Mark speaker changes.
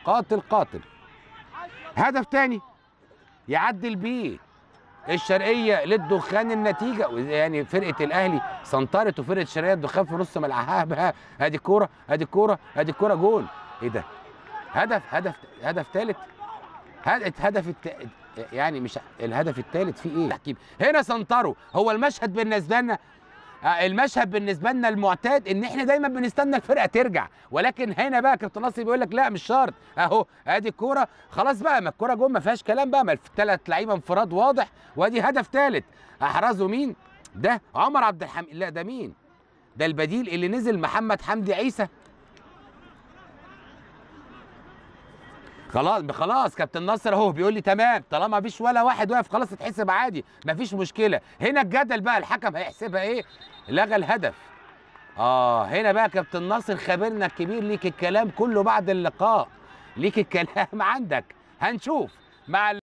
Speaker 1: قاتل قاتل هدف تاني يعدل بيه الشرقيه للدخان النتيجه يعني فرقه الاهلي سنطرت وفرقه الشرقيه الدخان في نص ملعبها بها ادي الكوره ادي الكوره ادي الكوره جول ايه ده هدف هدف هدف ثالث هدف الت... يعني مش الهدف الثالث فيه ايه تحكيم هنا سنطروا هو المشهد بالنسبه لنا آه، المشهد بالنسبه لنا المعتاد ان احنا دايما بنستنى الفرقه ترجع ولكن هنا بقى كابتن ناصر بيقول لك لا مش شرط اهو ادي الكوره خلاص بقى ما الكوره جول ما فيهاش كلام بقى ما الثلاث لعيبه انفراد واضح وادي هدف ثالث احرزه مين ده عمر عبد الحميد لا ده مين ده البديل اللي نزل محمد حمدي عيسى خلاص خلاص كابتن ناصر اهو بيقول لي تمام طالما مفيش ولا واحد واقف خلاص تتحسب عادي مفيش مشكله هنا الجدل بقى الحكم هيحسبها ايه لغى الهدف اه هنا بقى كابتن ناصر خبيرنا الكبير ليك الكلام كله بعد اللقاء ليك الكلام عندك هنشوف مع